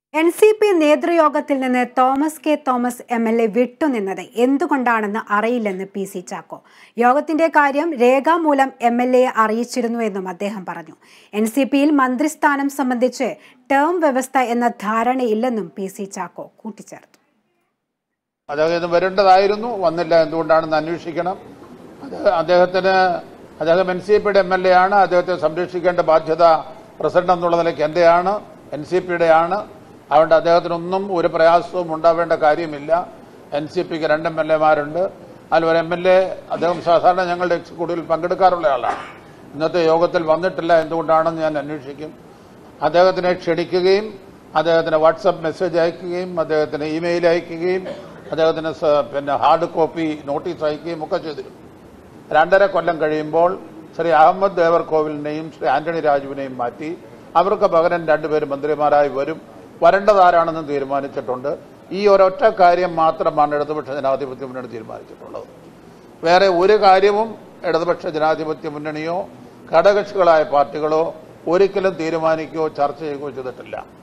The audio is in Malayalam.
എൻ സി പി നേതൃയോഗത്തിൽ നിന്ന് Thomas K Thomas M L A വിട്ടുനിന്നത് എന്തുകൊണ്ടാണെന്ന് അറിയില്ലെന്ന് പി സി ചാക്കോ യോഗത്തിന്റെ കാര്യം രേഖാമൂലം എം എൽ എയെ അറിയിച്ചിരുന്നുവെന്നും അദ്ദേഹം പറഞ്ഞു എൻ സി പിയിൽ മന്ത്രിസ്ഥാനം സംബന്ധിച്ച് ടേം വ്യവസ്ഥ എന്ന ധാരണയില്ലെന്നും പി സി ചാക്കോ കൂട്ടിച്ചേർത്തു അദ്ദേഹം ഇത് വരേണ്ടതായിരുന്നു വന്നില്ല എന്തുകൊണ്ടാണെന്ന് അന്വേഷിക്കണം അത് അദ്ദേഹത്തിന് അദ്ദേഹം എൻ സി പിയുടെ എം എൽ എ ആണ് അദ്ദേഹത്തെ സംരക്ഷിക്കേണ്ട ബാധ്യത പ്രസിഡന്റ് എന്നുള്ള നിലയ്ക്ക് എന്റെയാണ് എൻ സി പിയുടെ ആണ് അതുകൊണ്ട് അദ്ദേഹത്തിനൊന്നും ഒരു പ്രയാസവും ഉണ്ടാവേണ്ട കാര്യമില്ല എൻ സി പിക്ക് രണ്ട് എം എൽ എമാരുണ്ട് അതിൽ ഒരു എം എൽ എ അദ്ദേഹം സാധാരണ ഞങ്ങളുടെ എക്സിക്യൂട്ടീവിൽ പങ്കെടുക്കാറുള്ള ആളാണ് ഇന്നത്തെ യോഗത്തിൽ വന്നിട്ടില്ല എന്തുകൊണ്ടാണെന്ന് ഞാൻ അന്വേഷിക്കും അദ്ദേഹത്തിനെ ക്ഷണിക്കുകയും അദ്ദേഹത്തിന് വാട്സപ്പ് മെസ്സേജ് അയക്കുകയും അദ്ദേഹത്തിന് ഇമെയിൽ അയക്കുകയും അദ്ദേഹത്തിന് സ- പിന്നെ ഹാർഡ് കോപ്പി നോട്ടീസ് അയക്കുകയും ഒക്കെ ചെയ്തിരുന്നു രണ്ടര കൊല്ലം കഴിയുമ്പോൾ ശ്രീ അഹമ്മദ് ദേവർകോവിലിനെയും ശ്രീ ആന്റണി രാജുവിനെയും മാറ്റി അവർക്ക് പകരം രണ്ടുപേരും മന്ത്രിമാരായി വരും വരേണ്ടതാരാണെന്ന് തീരുമാനിച്ചിട്ടുണ്ട് ഈ ഒരൊറ്റ കാര്യം മാത്രമാണ് ഇടതുപക്ഷ ജനാധിപത്യ മുന്നണി തീരുമാനിച്ചിട്ടുള്ളത് വേറെ ഒരു കാര്യവും ഇടതുപക്ഷ ജനാധിപത്യ മുന്നണിയോ ഘടകകക്ഷികളായ പാർട്ടികളോ ഒരിക്കലും തീരുമാനിക്കുകയോ ചർച്ച ചെയ്യുകയോ ചെയ്തിട്ടില്ല